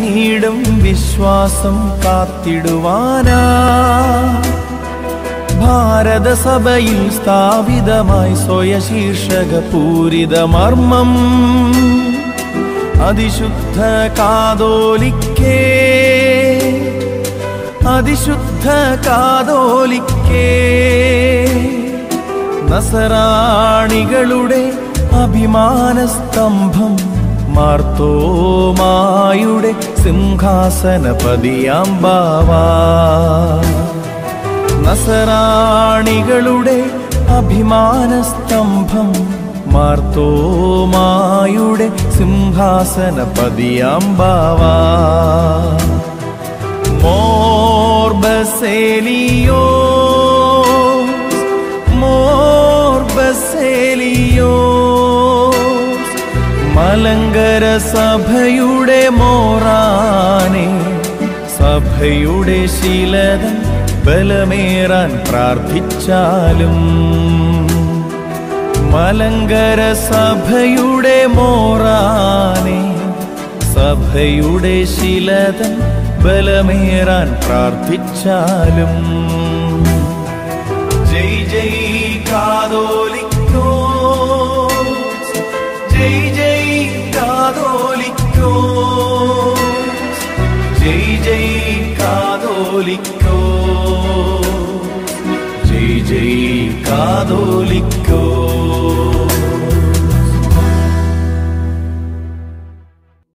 നീടും വിശ്വാസം കാത്തിടുവാനാ ഭാരതസഭയിൽ സ്ഥാപിതമായി സ്വയശീർഷക പൂരിത മർമ്മം അതിശുദ്ധ കാതോലിക്കേ അതിശുദ്ധ കാതോലിക്കേ നസറാണികളുടെ അഭിമാനസ്തംഭം മാർത്തോമായുടെ സിംഹാസനപതിയാം ബാവാ നസറാണികളുടെ അഭിമാനസ്തംഭം മാർത്തോമായുടെ സിംഹാസനപതിയാം ബാവാ മോർബസേലിയോ മോർബസേലിയോ മലങ്കര സഭയുടെ മോറാനെ സഭയുടെ ശീലതൻ ബലമേറാൻ പ്രാർത്ഥിച്ചാലും മലങ്കര സഭയുടെ മോറാനെ സഭയുടെ ശിലതൻ ബലമേറാൻ പ്രാർത്ഥിച്ചാലും ജയ് ജയ് കാതോലിക്കോ ജയ് ജയ് കാതോലിക്കോ ജയ് ജയ് കാതോലിക്കോ ജയ് ജയ് കാതോലിക്കോ